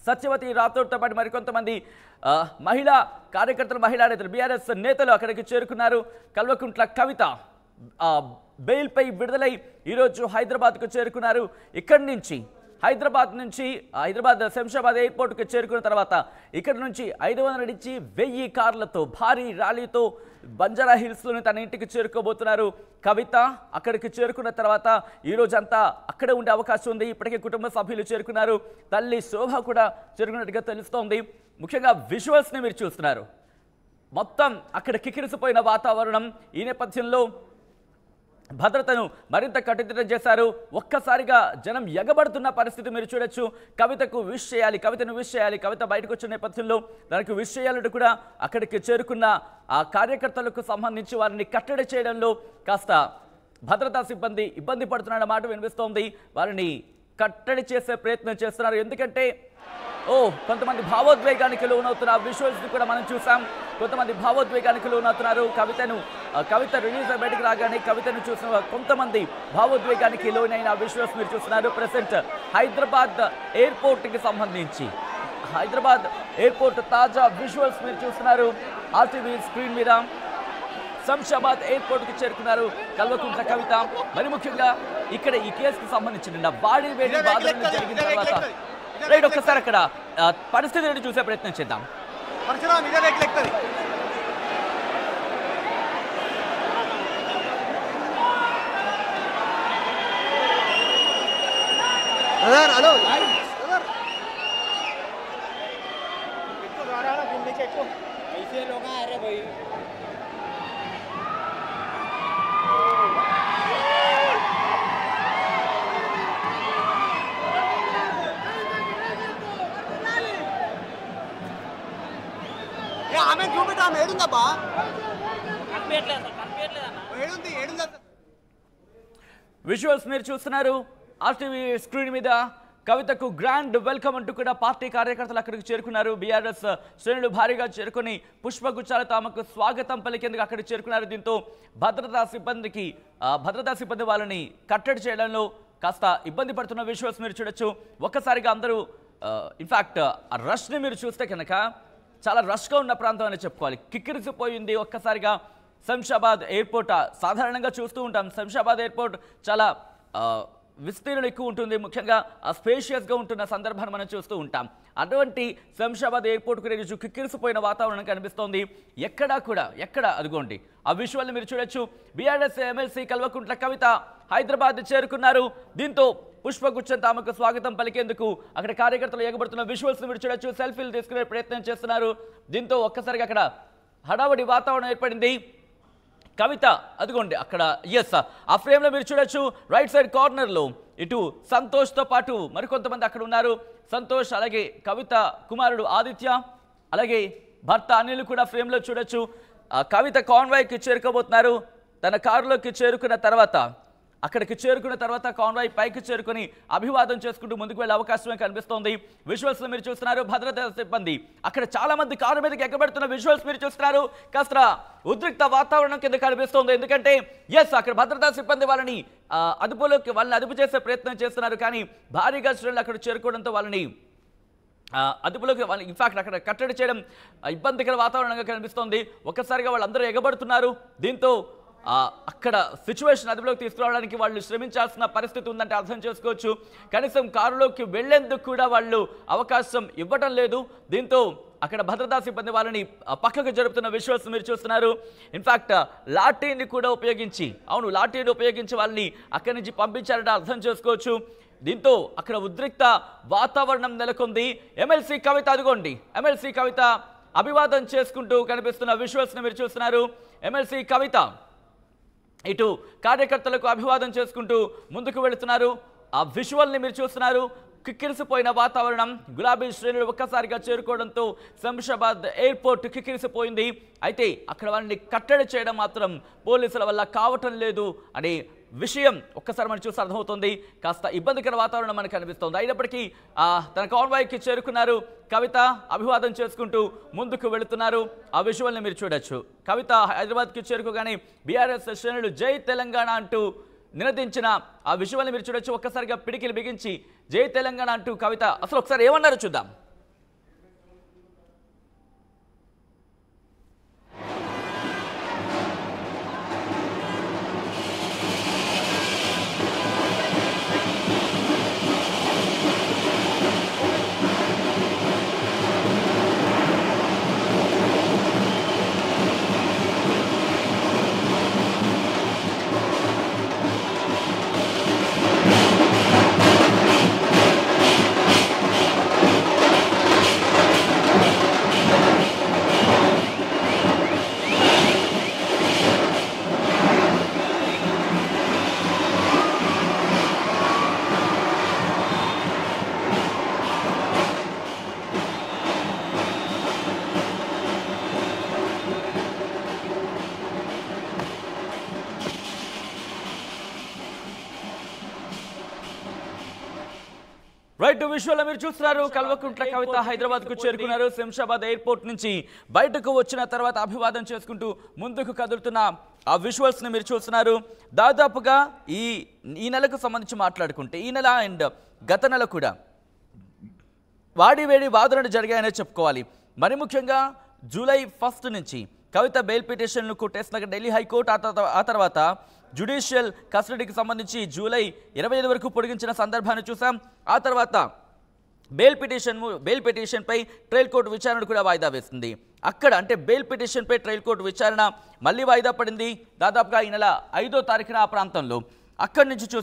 సత్యవతి రాథోడ్తో పాటు మరికొంతమంది ఆ, మహిళా కార్యకర్తలు మహిళా నేతలు బీఆర్ఎస్ నేతలు అక్కడికి చేరుకున్నారు కల్వకుంట్ల కవిత ఆ, బెయిల్పై విడుదలై ఈరోజు హైదరాబాద్కు చేరుకున్నారు ఇక్కడి నుంచి హైదరాబాద్ నుంచి హైదరాబాద్ శంషాబాద్ ఎయిర్పోర్ట్కి చేరుకున్న తర్వాత ఇక్కడ నుంచి ఐదు వందల నుంచి వెయ్యి కార్లతో భారీ ర్యాలీతో బంజారా హిల్స్లోని తన ఇంటికి చేరుకోబోతున్నారు కవిత అక్కడికి చేరుకున్న తర్వాత ఈ రోజంతా అక్కడే ఉండే అవకాశం ఉంది ఇప్పటికే కుటుంబ సభ్యులు చేరుకున్నారు తల్లి శోభ కూడా చేరుకున్నట్టుగా తెలుస్తోంది ముఖ్యంగా విజువల్స్ని మీరు చూస్తున్నారు మొత్తం అక్కడ కికిరిసిపోయిన వాతావరణం ఈ నేపథ్యంలో భద్రతను మరింత కట్టుదిట్టం చేశారు ఒక్కసారిగా జనం ఎగబడుతున్న పరిస్థితి మీరు చూడొచ్చు కవితకు విష్ చేయాలి కవితను విష్ చేయాలి కవిత బయటకు వచ్చిన నేపథ్యంలో దానికి విష్ చేయాలంటూ కూడా అక్కడికి చేరుకున్న ఆ కార్యకర్తలకు సంబంధించి వారిని కట్టడి చేయడంలో కాస్త భద్రతా సిబ్బంది ఇబ్బంది పడుతున్న మాట వినిపిస్తోంది వారిని కట్టడి చేసే ప్రయత్నం చేస్తున్నారు ఎందుకంటే ఓ కొంతమంది భావోద్వేగానికి లోనవుతున్న విజువల్స్ కూడా మనం చూసాం కొంతమంది భావోద్వేగానికి లోనవుతున్నారు కవితను ఆ, కవిత రిలీజ్ అయి బయటకు రాగానే కవితను చూసిన కొంతమంది భావోద్వేగానికి లోనైన విజువల్స్ మీరు చూస్తున్నారు ప్రెసెంట్ హైదరాబాద్ ఎయిర్పోర్ట్ కి సంబంధించి హైదరాబాద్ ఎయిర్పోర్ట్ తాజా విజువల్స్ మీరు చూస్తున్నారు ఆర్టీవీ స్క్రీన్ మీద శంషాబాద్ ఎయిర్పోర్ట్ కి చేరుకున్నారు కల్వకుంట్ల కవిత మరి ముఖ్యంగా ఇక్కడ ఈ కేసుకు సంబంధించిన బాడీ వేడి బాధలను జరిగిన తర్వాత రైట్ ఒక్కసారి అక్కడ ఆ, పరిస్థితిని చూసే ప్రయత్నం చేద్దాం परशुराम इधर एक लेग करी ब्रदर हेलो ब्रदर ऐसे लोग आ रहे भाई ఏ ఆమె చూపెట్టు ఆమె ఏడుందబ్బా కనిపించలేదు సార్ కనిపించలేదు అన్న ఏడుంది ఏడుందా విజువల్స్ మీరు చూస్తున్నారు ఆర్టీవీ స్క్రీన్ మీద కవితకు గ్రాండ్ వెల్కమ్ అంటూ కూడా పార్టీ కార్యకర్తలు అక్కడికి చేరుకున్నారు బీఆర్ఎస్ శ్రేణులు భారీగా చేరుకొని పుష్పగుచ్చాలతో ఆమెకు స్వాగతం పలికేందుకు అక్కడికి చేరుకున్నారు దీంతో భద్రతా సిబ్బందికి ఆ, భద్రతా సిబ్బంది వాళ్ళని కట్టడి చేయడంలో కాస్త ఇబ్బంది పడుతున్న విజువల్స్ మీరు చూడొచ్చు ఒక్కసారిగా అందరూ ఇన్ఫ్యాక్ట్ ఆ రష్ని మీరు చూస్తే కనుక చాలా రష్గా ఉన్న ప్రాంతం అని చెప్పుకోవాలి కిక్కిరిసిపోయింది ఒక్కసారిగా శంషాబాద్ ఎయిర్పోర్ట్ ఆ, సాధారణంగా చూస్తూ ఉంటాం శంషాబాద్ ఎయిర్పోర్ట్ చాలా ఆ, విస్తీర్ణం ఎక్కువ ఉంటుంది ముఖ్యంగా స్పేషియస్గా ఉంటున్న సందర్భాన్ని మనం చూస్తూ ఉంటాం అటువంటి శంషాబాద్ ఎయిర్పోర్ట్కు రోజు కిక్కిరిసిపోయిన వాతావరణం కనిపిస్తోంది ఎక్కడా కూడా ఎక్కడ అదిగోండి ఆ విజువల్ని మీరు చూడొచ్చు బీఆర్ఎస్ ఎమ్మెల్సీ కల్వకుంట్ల కవిత హైదరాబాద్ చేరుకున్నారు దీంతో పుష్పగుచ్చంతో ఆమెకు స్వాగతం పలికేందుకు అక్కడ కార్యకర్తలు ఎగబడుతున్న విజువల్స్ మీరు చూడొచ్చు సెల్ఫీలు తీసుకునే ప్రయత్నం చేస్తున్నారు దీంతో ఒక్కసారిగా అక్కడ హడావడి వాతావరణం ఏర్పడింది కవిత అదిగోండి అక్కడ ఎస్ ఆ ఫ్రేమ్లో మీరు చూడొచ్చు రైట్ సైడ్ కార్నర్లో ఇటు సంతోష్తో పాటు మరికొంతమంది అక్కడ ఉన్నారు సంతోష్ అలాగే కవిత కుమారుడు ఆదిత్య అలాగే భర్త అనిల్ కూడా ఫ్రేమ్లో చూడొచ్చు ఆ కవిత కాన్వాయ్కి చేరుకోబోతున్నారు తన కారులోకి చేరుకున్న తర్వాత అక్కడికి చేరుకున్న తర్వాత కాన్వాయ్ పైకి చేరుకుని అభివాదం చేసుకుంటూ ముందుకు వెళ్ళే అవకాశమే కనిపిస్తోంది విజువల్స్ మీరు చూస్తున్నారు భద్రతా సిబ్బంది అక్కడ చాలా మంది కారు మీదకి ఎక్కబడుతున్న విజువల్స్ మీరు చూస్తున్నారు కాస్త ఉద్రిక్త వాతావరణం కింద కనిపిస్తోంది ఎందుకంటే ఎస్ అక్కడ భద్రతా సిబ్బంది వాళ్ళని ఆ, అదుపులోకి వాళ్ళని అదుపు చేసే ప్రయత్నం చేస్తున్నారు కానీ భారీగా శ్రేణులు అక్కడ చేరుకోవడంతో వాళ్ళని ఆ, అదుపులోకి వాళ్ళు ఇన్ఫాక్ట్ అక్కడ కట్టడి చేయడం ఆ, ఇబ్బందికర వాతావరణంగా కనిపిస్తోంది ఒక్కసారిగా వాళ్ళందరూ ఎగబడుతున్నారు దీంతో ఆ, అక్కడ సిచ్యువేషన్ అదుపులోకి తీసుకురావడానికి వాళ్ళు శ్రమించాల్సిన పరిస్థితి ఉందంటే అర్థం చేసుకోవచ్చు కనీసం కారులోకి వెళ్లేందుకు కూడా వాళ్ళు అవకాశం ఇవ్వటం లేదు దీంతో అక్కడ భద్రతా సిబ్బంది వాళ్ళని ఆ, పక్కకు జరుపుతున్న విజువల్స్ మీరు చూస్తున్నారు ఇన్ఫాక్ట్ లాఠీని కూడా ఉపయోగించి అవును లాఠీని ఉపయోగించి వాళ్ళని అక్కడి నుంచి పంపించారంటే అర్థం చేసుకోవచ్చు దీంతో అక్కడ ఉద్రిక్త వాతావరణం నెలకొంది ఎమ్మెల్సీ కవిత అదిగోండి ఎమ్మెల్సీ కవిత అభివాదం చేసుకుంటూ కనిపిస్తున్న విజువల్స్ని మీరు చూస్తున్నారు ఎమ్మెల్సీ కవిత ఇటు కార్యకర్తలకు అభివాదం చేసుకుంటూ ముందుకు వెళుతున్నారు ఆ విజువల్ని మీరు చూస్తున్నారు కిక్కిరిసిపోయిన వాతావరణం గులాబీ శ్రేణులు ఒక్కసారిగా చేరుకోవడంతో శంషాబాద్ ఎయిర్పోర్ట్ కిక్కిరిసిపోయింది అయితే అక్కడ వారిని కట్టడి చేయడం మాత్రం పోలీసుల వల్ల కావటం లేదు అనే విషయం ఒక్కసారి మనం చూసి అర్థమవుతుంది కాస్త ఇబ్బందికర వాతావరణం మనకు కనిపిస్తోంది అయినప్పటికీ ఆ, తన కాన్వాయ్కి చేరుకున్నారు కవిత అభివాదం చేసుకుంటూ ముందుకు వెళుతున్నారు ఆ విజువల్ని మీరు చూడొచ్చు కవిత హైదరాబాద్కి చేరుకోగానే బీఆర్ఎస్ శ్రేణులు జై తెలంగాణ అంటూ నినదించిన ఆ విజువల్ని మీరు చూడొచ్చు ఒక్కసారిగా పిడికిలు బిగించి జై తెలంగాణ అంటూ కవిత అసలు ఒకసారి ఏమన్నారు చూద్దాం రైట్ విషయంలో మీరు చూస్తున్నారు కల్వకుంట్ల కవిత హైదరాబాద్ కు చేరుకున్నారు శంషాబాద్ ఎయిర్పోర్ట్ నుంచి బయటకు వచ్చిన తర్వాత అభివాదం చేసుకుంటూ ముందుకు కదులుతున్న ఆ విజువల్స్ ని మీరు చూస్తున్నారు దాదాపుగా ఈ ఈ నెలకు సంబంధించి మాట్లాడుకుంటే ఈ నెల అండ్ గత నెల కూడా వాడి వేడి వాదనలు జరిగాయనే చెప్పుకోవాలి మరి ముఖ్యంగా జూలై ఫస్ట్ నుంచి కవిత బెయిల్ పిటిషన్ను కొట్టేసిన ఢిల్లీ హైకోర్టు ఆ తర్వా- ఆ తర్వాత జ్యుడిషియల్ కస్టడీకి సంబంధించి జూలై ఇరవై ఐదు వరకు పొడిగించిన సందర్భాన్ని చూసాం ఆ తర్వాత బెయిల్ పిటిషన్ బెయిల్ పిటిషన్పై ట్రయల్ కోర్టు విచారణ కూడా వాయిదా వేసింది అక్కడ అంటే బెయిల్ పిటిషన్పై ట్రయల్ కోర్టు విచారణ మళ్ళీ వాయిదా పడింది దాదాపుగా ఈ నెల ఐదో తారీఖున ఆ ప్రాంతంలో అక్కడి నుంచి చూస్తే